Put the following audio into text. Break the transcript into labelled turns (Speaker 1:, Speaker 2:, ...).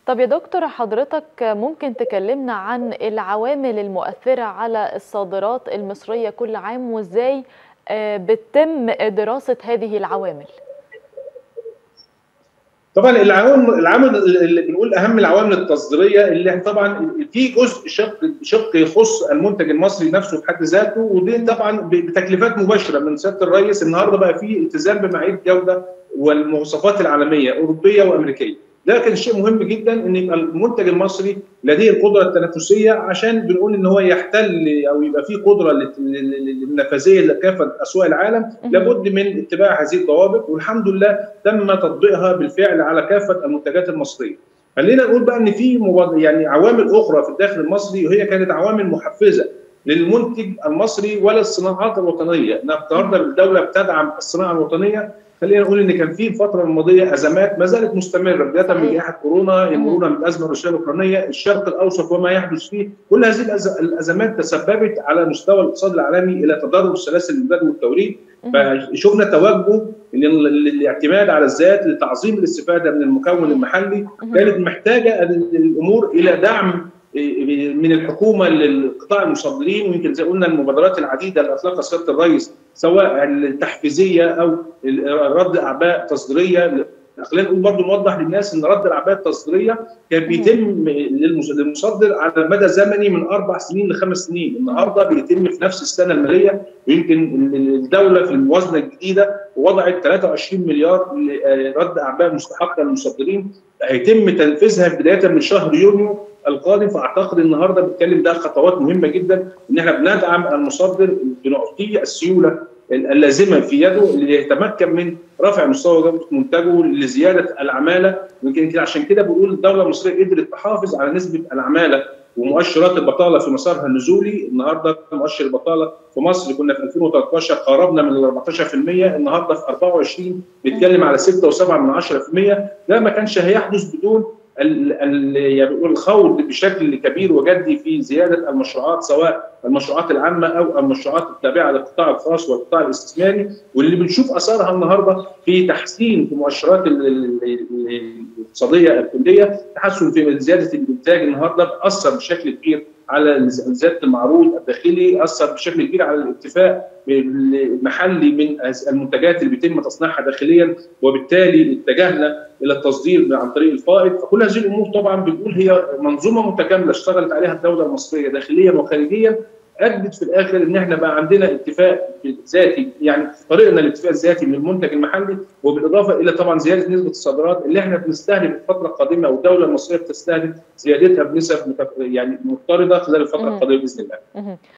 Speaker 1: طب يا دكتور حضرتك ممكن تكلمنا عن العوامل المؤثرة على الصادرات المصرية كل عام وازاي بتتم دراسة هذه العوامل؟
Speaker 2: طبعا العوامل العامل اللي بنقول اهم العوامل التصديريه اللي طبعا في جزء شق شق يخص المنتج المصري نفسه في حد ذاته ودي طبعا بتكليفات مباشره من سياده الرئيس النهارده بقى في التزام بمعايير الجوده والمواصفات العالميه اوروبيه وامريكيه ده كان شيء مهم جدا ان يبقى المنتج المصري لديه القدره التنافسيه عشان بنقول ان هو يحتل او يبقى فيه قدره للنفاذيه لكافه اسواق العالم لابد من اتباع هذه الضوابط والحمد لله تم تطبيقها بالفعل على كافه المنتجات المصريه. خلينا نقول بقى ان في يعني عوامل اخرى في الداخل المصري وهي كانت عوامل محفزه للمنتج المصري ولا الصناعات الوطنيه، النهارده الدوله بتدعم الصناعه الوطنيه خلينا نقول ان كان في الفتره الماضيه ازمات ما زالت مستمره بدايه من جائحه كورونا يمرون بالازمه الروسيه الاوكرانيه، الشرق الاوسط وما يحدث فيه، كل هذه الازمات تسببت على مستوى الاقتصاد العالمي الى تضرر سلاسل الامداد والتوريد، فشفنا توجه للاعتماد على الذات لتعظيم الاستفاده من المكون المحلي، كانت محتاجه الامور الى دعم من الحكومه للقطاع المصدرين ويمكن زي قلنا المبادرات العديده اللي اطلقها سياده الرئيس سواء التحفيزيه او رد اعباء تصديريه خلينا نقول برضه نوضح للناس ان رد الاعباء التصديريه كان بيتم للمصدر على مدى زمني من اربع سنين لخمس سنين، النهارده بيتم في نفس السنه الماليه ويمكن الدوله في الموازنه الجديده وضعت 23 مليار لرد اعباء مستحقه للمصدرين هيتم تنفيذها بدايه من شهر يونيو القادم فاعتقد النهارده بنتكلم ده خطوات مهمه جدا ان احنا بندعم المصدر بنعطيه السيوله اللازمه في يده اللي يتمكن من رفع مستوى جوده منتجه لزياده العماله يمكن عشان كده بنقول الدوله المصريه قدرت تحافظ على نسبه العماله ومؤشرات البطاله في مسارها النزولي النهارده مؤشر البطاله في مصر كنا في 2013 قربنا من ال 14% النهارده في 24 بيتكلم على 6.7 من 10% ده ما كانش هيحدث بدون يعني الخوض بشكل كبير وجدي في زياده المشروعات سواء المشروعات العامه او المشروعات التابعه للقطاع الخاص والقطاع الاستثماري واللي بنشوف اثارها النهارده في تحسين في مؤشرات الاقتصاديه الكليه تحسن في زياده الانتاج النهارده اثر بشكل كبير على زياده المعروض الداخلي اثر بشكل كبير على الاكتفاء المحلي من المنتجات اللي بيتم تصنيعها داخليا وبالتالي اتجهنا الى التصدير عن طريق الفائض فكل هذه الامور طبعا بنقول هي منظومه متكامله اشتغلت عليها الدوله المصريه داخليا وخارجيا ادت في الاخر ان احنا بقى عندنا اكتفاء ذاتي يعني طريقنا للاكتفاء الذاتي من المنتج المحلي وبالاضافه الى طبعا زياده نسبه الصادرات اللي احنا بنستهدف الفتره القادمه او الدوله المصريه بتستهدف زيادتها بنسب يعني مضطرده خلال الفتره القادمه باذن الله.